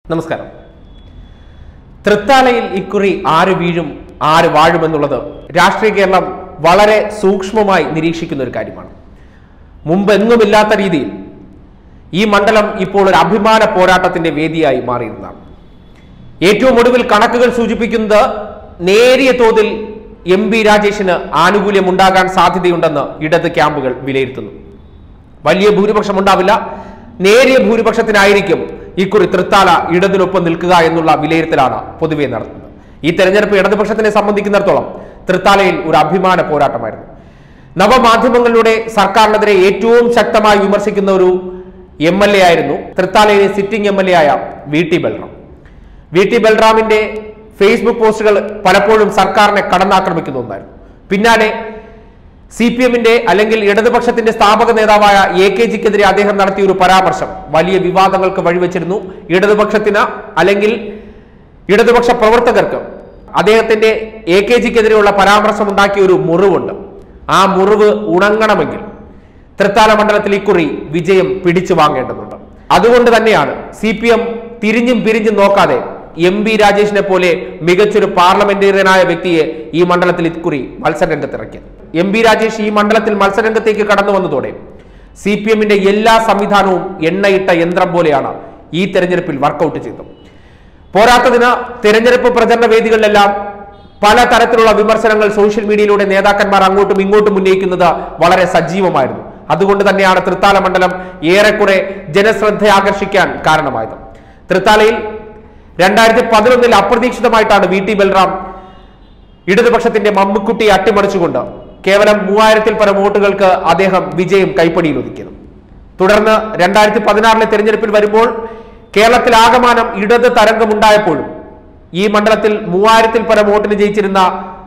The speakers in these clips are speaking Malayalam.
നമസ്കാരം തൃത്താലയിൽ ഇക്കുറി ആര് വീഴും ആര് വാഴുമെന്നുള്ളത് രാഷ്ട്രീയ കേരളം വളരെ സൂക്ഷ്മമായി നിരീക്ഷിക്കുന്ന ഒരു കാര്യമാണ് മുമ്പെങ്ങുമില്ലാത്ത രീതിയിൽ ഈ മണ്ഡലം ഇപ്പോൾ ഒരു അഭിമാന പോരാട്ടത്തിന്റെ വേദിയായി മാറിയിരുന്നതാണ് ഏറ്റവും ഒടുവിൽ കണക്കുകൾ സൂചിപ്പിക്കുന്നത് നേരിയ തോതിൽ എം ബി രാജേഷിന് ആനുകൂല്യമുണ്ടാകാൻ സാധ്യതയുണ്ടെന്ന് ഇടത് ക്യാമ്പുകൾ വിലയിരുത്തുന്നു വലിയ ഭൂരിപക്ഷം ഉണ്ടാവില്ല നേരിയ ഭൂരിപക്ഷത്തിനായിരിക്കും ഇക്കുറി തൃത്താല ഇടതിനൊപ്പം നിൽക്കുക എന്നുള്ള വിലയിരുത്തലാണ് പൊതുവെ നടത്തുന്നത് ഈ തെരഞ്ഞെടുപ്പ് ഇടതുപക്ഷത്തിനെ സംബന്ധിക്കുന്നിടത്തോളം തൃത്താലയിൽ ഒരു അഭിമാന പോരാട്ടമായിരുന്നു നവമാധ്യമങ്ങളിലൂടെ സർക്കാരിനെതിരെ ഏറ്റവും ശക്തമായി വിമർശിക്കുന്ന ഒരു എം എൽ എ ആയിരുന്നു തൃത്താലയിലെ സിറ്റിംഗ് എം എൽ എ ആയ V T Balram V T ബൽറാമിന്റെ ഫേസ്ബുക്ക് പോസ്റ്റുകൾ പലപ്പോഴും സർക്കാരിനെ കടന്നാക്രമിക്കുന്ന ഒന്നായിരുന്നു പിന്നാലെ സി പി എമ്മിന്റെ അല്ലെങ്കിൽ ഇടതുപക്ഷത്തിന്റെ സ്ഥാപക നേതാവായ എ കെ ജിക്കെതിരെ അദ്ദേഹം നടത്തിയ ഒരു പരാമർശം വലിയ വിവാദങ്ങൾക്ക് വഴിവെച്ചിരുന്നു ഇടതുപക്ഷത്തിന് അല്ലെങ്കിൽ ഇടതുപക്ഷ പ്രവർത്തകർക്ക് അദ്ദേഹത്തിന്റെ എ കെ ജിക്കെതിരെയുള്ള പരാമർശം ഉണ്ടാക്കിയ ഒരു മുറിവുണ്ട് ആ മുറിവ് ഉണങ്ങണമെങ്കിൽ തൃത്താല മണ്ഡലത്തിൽ ഇക്കുറി വിജയം പിടിച്ചു വാങ്ങേണ്ടതുണ്ട് അതുകൊണ്ട് തന്നെയാണ് സി പി എം തിരിഞ്ഞും പിരിഞ്ഞും നോക്കാതെ എം ബി രാജേഷിനെ പോലെ മികച്ചൊരു പാർലമെന്റേറിയനായ വ്യക്തിയെ ഈ മണ്ഡലത്തിൽ ഇക്കുറി മത്സരരംഗത്തിറക്കിയത് എം ബി രാജേഷ് ഈ മണ്ഡലത്തിൽ മത്സരരംഗത്തേക്ക് കടന്നു വന്നതോടെ സി പി എമ്മിന്റെ എല്ലാ സംവിധാനവും എണ്ണയിട്ട യന്ത്രം പോലെയാണ് ഈ തെരഞ്ഞെടുപ്പിൽ വർക്കൗട്ട് ചെയ്തത് പോരാത്തതിന് തെരഞ്ഞെടുപ്പ് പ്രചരണ വേദികളിലെല്ലാം പല തരത്തിലുള്ള വിമർശനങ്ങൾ സോഷ്യൽ മീഡിയയിലൂടെ നേതാക്കന്മാർ അങ്ങോട്ടും ഇങ്ങോട്ടും ഉന്നയിക്കുന്നത് വളരെ സജീവമായിരുന്നു അതുകൊണ്ട് തന്നെയാണ് തൃത്താല മണ്ഡലം ഏറെക്കുറെ ജനശ്രദ്ധ ആകർഷിക്കാൻ കാരണമായത് തൃത്താലയിൽ രണ്ടായിരത്തി പതിനൊന്നിൽ അപ്രതീക്ഷിതമായിട്ടാണ് വി ടി ബൽറാം ഇടതുപക്ഷത്തിന്റെ മമ്മുക്കുട്ടിയെ അട്ടിമറിച്ചുകൊണ്ട് കേവലം മൂവായിരത്തിൽ പരം വോട്ടുകൾക്ക് അദ്ദേഹം വിജയം കൈപ്പടിയിൽ ഒതുക്കിയത് തുടർന്ന് രണ്ടായിരത്തി പതിനാറിലെ തെരഞ്ഞെടുപ്പിൽ വരുമ്പോൾ കേരളത്തിൽ ആകമാനം ഇടത് തരംഗമുണ്ടായപ്പോഴും ഈ മണ്ഡലത്തിൽ മൂവായിരത്തിൽ പരം വോട്ടിന് ജയിച്ചിരുന്ന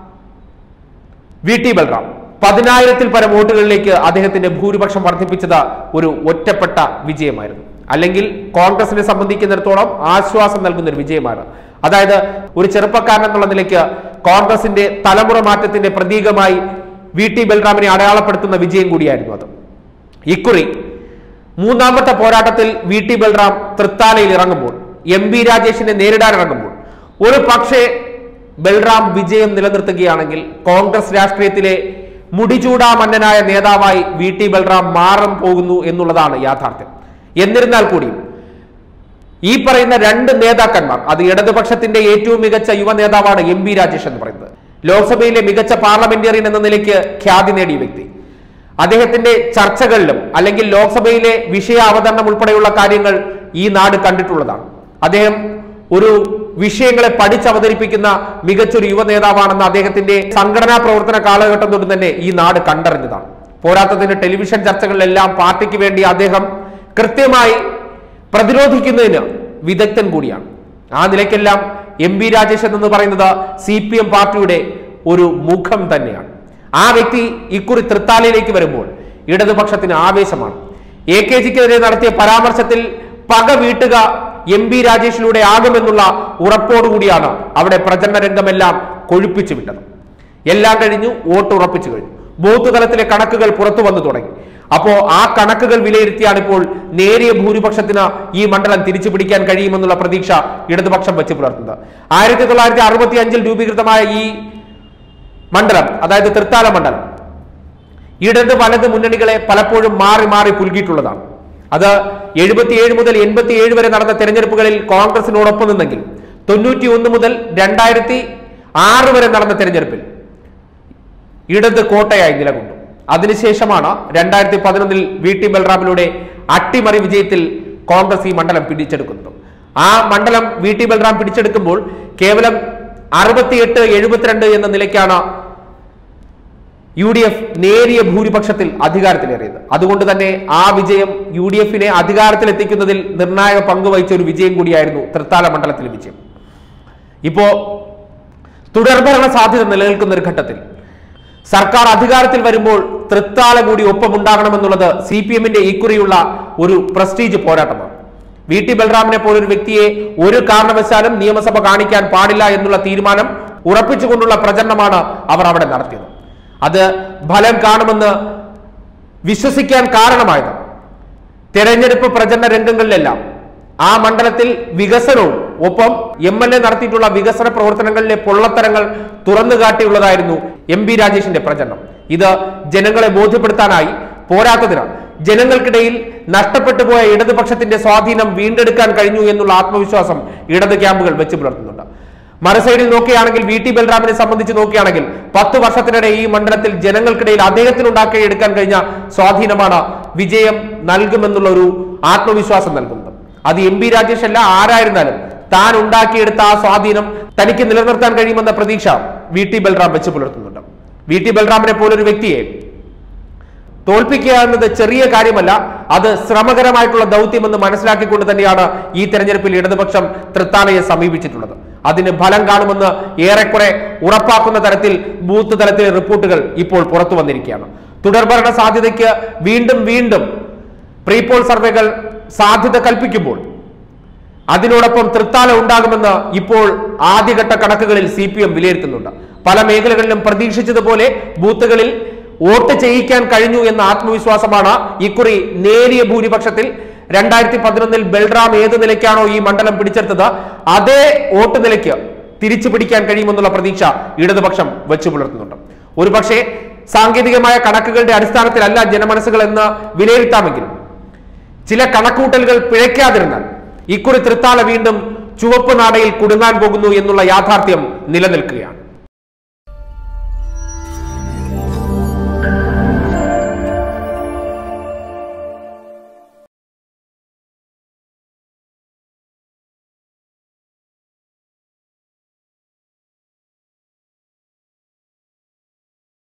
വി ടി ബൽറാം പതിനായിരത്തിൽ പരം വോട്ടുകളിലേക്ക് അദ്ദേഹത്തിന്റെ ഭൂരിപക്ഷം വർദ്ധിപ്പിച്ചത് ഒരു ഒറ്റപ്പെട്ട വിജയമായിരുന്നു അല്ലെങ്കിൽ കോൺഗ്രസിനെ സംബന്ധിക്കുന്നിടത്തോളം ആശ്വാസം നൽകുന്ന ഒരു വിജയമാണ് അതായത് ഒരു ചെറുപ്പക്കാരൻ എന്നുള്ള നിലയ്ക്ക് കോൺഗ്രസിന്റെ തലമുറ മാറ്റത്തിന്റെ പ്രതീകമായി വി ടി ബൽറാമിനെ അടയാളപ്പെടുത്തുന്ന വിജയം കൂടിയായിരുന്നു അത് ഇക്കുറി മൂന്നാമത്തെ പോരാട്ടത്തിൽ വി ടി ബൽറാം തൃത്താലയിൽ ഇറങ്ങുമ്പോൾ എം ബി രാജേഷിനെ നേരിടാൻ ഇറങ്ങുമ്പോൾ ഒരു പക്ഷേ ബൽറാം വിജയം നിലനിർത്തുകയാണെങ്കിൽ കോൺഗ്രസ് രാഷ്ട്രീയത്തിലെ മുടിചൂടാ മന്നനായ നേതാവായി വി ടി ബൽറാം മാറാൻ പോകുന്നു എന്നുള്ളതാണ് യാഥാർത്ഥ്യം എന്നിരുന്നാൽ കൂടിയും ഈ പറയുന്ന രണ്ട് നേതാക്കന്മാർ അത് ഇടതുപക്ഷത്തിന്റെ ഏറ്റവും മികച്ച യുവ നേതാവാണ് എം ബി രാജേഷ് എന്ന് പറയുന്നത് ലോക്സഭയിലെ മികച്ച പാർലമെന്റേറിയൻ എന്ന നിലയ്ക്ക് ഖ്യാതി നേടിയ വ്യക്തി അദ്ദേഹത്തിന്റെ ചർച്ചകളിലും അല്ലെങ്കിൽ ലോക്സഭയിലെ വിഷയ അവതരണം ഉൾപ്പെടെയുള്ള കാര്യങ്ങൾ ഈ നാട് കണ്ടിട്ടുള്ളതാണ് അദ്ദേഹം ഒരു വിഷയങ്ങളെ പഠിച്ചവതരിപ്പിക്കുന്ന മികച്ചൊരു യുവ നേതാവാണെന്ന് അദ്ദേഹത്തിന്റെ സംഘടനാ പ്രവർത്തന കാലഘട്ടം തൊട്ട് തന്നെ ഈ നാട് കണ്ടറിഞ്ഞതാണ് പോരാത്തതിന് ടെലിവിഷൻ ചർച്ചകളിലെല്ലാം പാർട്ടിക്ക് വേണ്ടി അദ്ദേഹം കൃത്യമായി പ്രതിരോധിക്കുന്നതിന് വിദഗ്ധൻ കൂടിയാണ് ആ നിലയ്ക്കെല്ലാം എം ബി രാജേഷ് എന്ന് പറയുന്നത് സി പി എം പാർട്ടിയുടെ ഒരു മുഖം തന്നെയാണ് ആ വ്യക്തി ഇക്കുറി തൃത്താലയിലേക്ക് വരുമ്പോൾ ഇടതുപക്ഷത്തിന് ആവേശമാണ് എ കെ ജിക്കെതിരെ നടത്തിയ പരാമർശത്തിൽ പക വീട്ടുക എം ബി രാജേഷിലൂടെ ആകുമെന്നുള്ള ഉറപ്പോടുകൂടിയാണ് അവിടെ പ്രചരണ രംഗമെല്ലാം കൊഴുപ്പിച്ചു വിട്ടത് എല്ലാം കഴിഞ്ഞു വോട്ട് ഉറപ്പിച്ചു കഴിഞ്ഞു ബൂത്ത് തലത്തിലെ കണക്കുകൾ പുറത്തു വന്നു തുടങ്ങി അപ്പോ ആ കണക്കുകൾ വിലയിരുത്തിയാണ് ഇപ്പോൾ നേരിയ ഭൂരിപക്ഷത്തിന് ഈ മണ്ഡലം തിരിച്ചു പിടിക്കാൻ കഴിയുമെന്നുള്ള പ്രതീക്ഷ ഇടതുപക്ഷം വെച്ച് പുലർത്തുന്നത് ആയിരത്തി തൊള്ളായിരത്തി അറുപത്തി അഞ്ചിൽ രൂപീകൃതമായ ഈ മണ്ഡലം അതായത് തൃത്താല മണ്ഡലം ഇടത് വലത് മുന്നണികളെ പലപ്പോഴും മാറി മാറി പുൽകിയിട്ടുള്ളതാണ് അത് എഴുപത്തിയേഴ് മുതൽ എൺപത്തിയേഴ് വരെ നടന്ന തെരഞ്ഞെടുപ്പുകളിൽ കോൺഗ്രസിനോടൊപ്പം നിന്നെങ്കിൽ തൊണ്ണൂറ്റി ഒന്ന് മുതൽ രണ്ടായിരത്തി ആറ് വരെ നടന്ന തെരഞ്ഞെടുപ്പിൽ ഇടത് കോട്ടയായി നിലകൊണ്ടു അതിനുശേഷമാണ് രണ്ടായിരത്തി പതിനൊന്നിൽ വി ടി ബൽറാമിലൂടെ അട്ടിമറി വിജയത്തിൽ കോൺഗ്രസ് ഈ മണ്ഡലം പിടിച്ചെടുക്കുന്നത് ആ മണ്ഡലം വി ടി ബൽറാം പിടിച്ചെടുക്കുമ്പോൾ കേവലം അറുപത്തിയെട്ട് എഴുപത്തിരണ്ട് എന്ന നിലയ്ക്കാണ് യു ഡി എഫ് നേരിയ ഭൂരിപക്ഷത്തിൽ അധികാരത്തിലേറിയത് അതുകൊണ്ട് തന്നെ ആ വിജയം യു ഡി എഫിനെ അധികാരത്തിലെത്തിക്കുന്നതിൽ നിർണായക പങ്ക് വഹിച്ച ഒരു വിജയം കൂടിയായിരുന്നു തൃത്താല മണ്ഡലത്തിലെ വിജയം ഇപ്പോ തുടർഭരണ സാധ്യത നിലനിൽക്കുന്ന ഒരു ഘട്ടത്തിൽ സർക്കാർ അധികാരത്തിൽ വരുമ്പോൾ തൃത്താല കൂടി ഒപ്പമുണ്ടാകണമെന്നുള്ളത് സി പി എമ്മിന്റെ ഇക്കുറിയുള്ള ഒരു പ്രസ്റ്റീജ് പോരാട്ടമാണ് വി ടി ബൽറാമിനെ പോലൊരു വ്യക്തിയെ ഒരു കാരണവശാലും നിയമസഭ കാണിക്കാൻ പാടില്ല എന്നുള്ള തീരുമാനം ഉറപ്പിച്ചുകൊണ്ടുള്ള പ്രചരണമാണ് അവർ അവിടെ നടത്തിയത് അത് ഫലം കാണുമെന്ന് വിശ്വസിക്കാൻ കാരണമായത് തെരഞ്ഞെടുപ്പ് പ്രചരണ രംഗങ്ങളിലെല്ലാം ആ മണ്ഡലത്തിൽ വികസനവും ഒപ്പം എം എൽ എ നടത്തിയിട്ടുള്ള വികസന പ്രവർത്തനങ്ങളിലെ പൊള്ളത്തരങ്ങൾ തുറന്നു കാട്ടിയുള്ളതായിരുന്നു എം ബി രാജേഷിന്റെ പ്രചരണം ഇത് ജനങ്ങളെ ബോധ്യപ്പെടുത്താനായി പോരാത്തതിന് ജനങ്ങൾക്കിടയിൽ നഷ്ടപ്പെട്ടു പോയ ഇടതുപക്ഷത്തിന്റെ സ്വാധീനം വീണ്ടെടുക്കാൻ കഴിഞ്ഞു എന്നുള്ള ആത്മവിശ്വാസം ഇടത് ക്യാമ്പുകൾ വെച്ച് പുലർത്തുന്നുണ്ട് മറുസൈഡിൽ നോക്കുകയാണെങ്കിൽ വി ടി ബൽറാമിനെ സംബന്ധിച്ച് നോക്കുകയാണെങ്കിൽ പത്ത് വർഷത്തിനിടെ ഈ മണ്ഡലത്തിൽ ജനങ്ങൾക്കിടയിൽ അദ്ദേഹത്തിന് ഉണ്ടാക്കിയെടുക്കാൻ കഴിഞ്ഞ സ്വാധീനമാണ് വിജയം നൽകുമെന്നുള്ള ഒരു ആത്മവിശ്വാസം നൽകുന്നത് അത് എം പി രാജേഷ് അല്ല ആരായിരുന്നാലും താൻ ഉണ്ടാക്കിയെടുത്ത ആ സ്വാധീനം തനിക്ക് നിലനിർത്താൻ കഴിയുമെന്ന പ്രതീക്ഷ വി ടി ബൽറാം വെച്ച് പുലർത്തുന്നുണ്ട് വി ടി ബൽറാമിനെ പോലൊരു വ്യക്തിയെ തോൽപ്പിക്കുക എന്നത് ചെറിയ കാര്യമല്ല അത് ശ്രമകരമായിട്ടുള്ള ദൗത്യമെന്ന് മനസ്സിലാക്കിക്കൊണ്ട് തന്നെയാണ് ഈ തെരഞ്ഞെടുപ്പിൽ ഇടതുപക്ഷം തൃത്താലയെ സമീപിച്ചിട്ടുള്ളത് അതിന് ഫലം കാണുമെന്ന് ഏറെക്കുറെ ഉറപ്പാക്കുന്ന തരത്തിൽ ബൂത്ത് തലത്തിലെ റിപ്പോർട്ടുകൾ ഇപ്പോൾ പുറത്തു വന്നിരിക്കുകയാണ് തുടർഭരണ സാധ്യതയ്ക്ക് വീണ്ടും വീണ്ടും പ്രീപോൾ സർവേകൾ സാധ്യത കൽപ്പിക്കുമ്പോൾ അതിനോടൊപ്പം തൃത്താല ഉണ്ടാകുമെന്ന് ഇപ്പോൾ ആദ്യഘട്ട കണക്കുകളിൽ സി പി എം വിലയിരുത്തുന്നുണ്ട് പല മേഖലകളിലും പ്രതീക്ഷിച്ചതുപോലെ ബൂത്തുകളിൽ വോട്ട് ചെയ്യിക്കാൻ കഴിഞ്ഞു എന്ന ആത്മവിശ്വാസമാണ് ഇക്കുറി നേരിയ ഭൂരിപക്ഷത്തിൽ രണ്ടായിരത്തി പതിനൊന്നിൽ ബൽറാം ഏത് നിലയ്ക്കാണോ ഈ മണ്ഡലം പിടിച്ചെടുത്തത് അതേ വോട്ട് നിലയ്ക്ക് തിരിച്ചു പിടിക്കാൻ കഴിയുമെന്നുള്ള പ്രതീക്ഷ ഇടതുപക്ഷം വെച്ചു പുലർത്തുന്നുണ്ട് ഒരുപക്ഷെ സാങ്കേതികമായ കണക്കുകളുടെ അടിസ്ഥാനത്തിലല്ല ജനമനസ്സുകൾ എന്ന് വിലയിരുത്താമെങ്കിലും ചില കണക്കൂട്ടലുകൾ പിഴയ്ക്കാതിരുന്നാൽ ഇക്കുറി തൃത്താല വീണ്ടും ചുവപ്പ് നാടയിൽ കുടുങ്ങാൻ പോകുന്നു എന്നുള്ള യാഥാർത്ഥ്യം നിലനിൽക്കുകയാണ്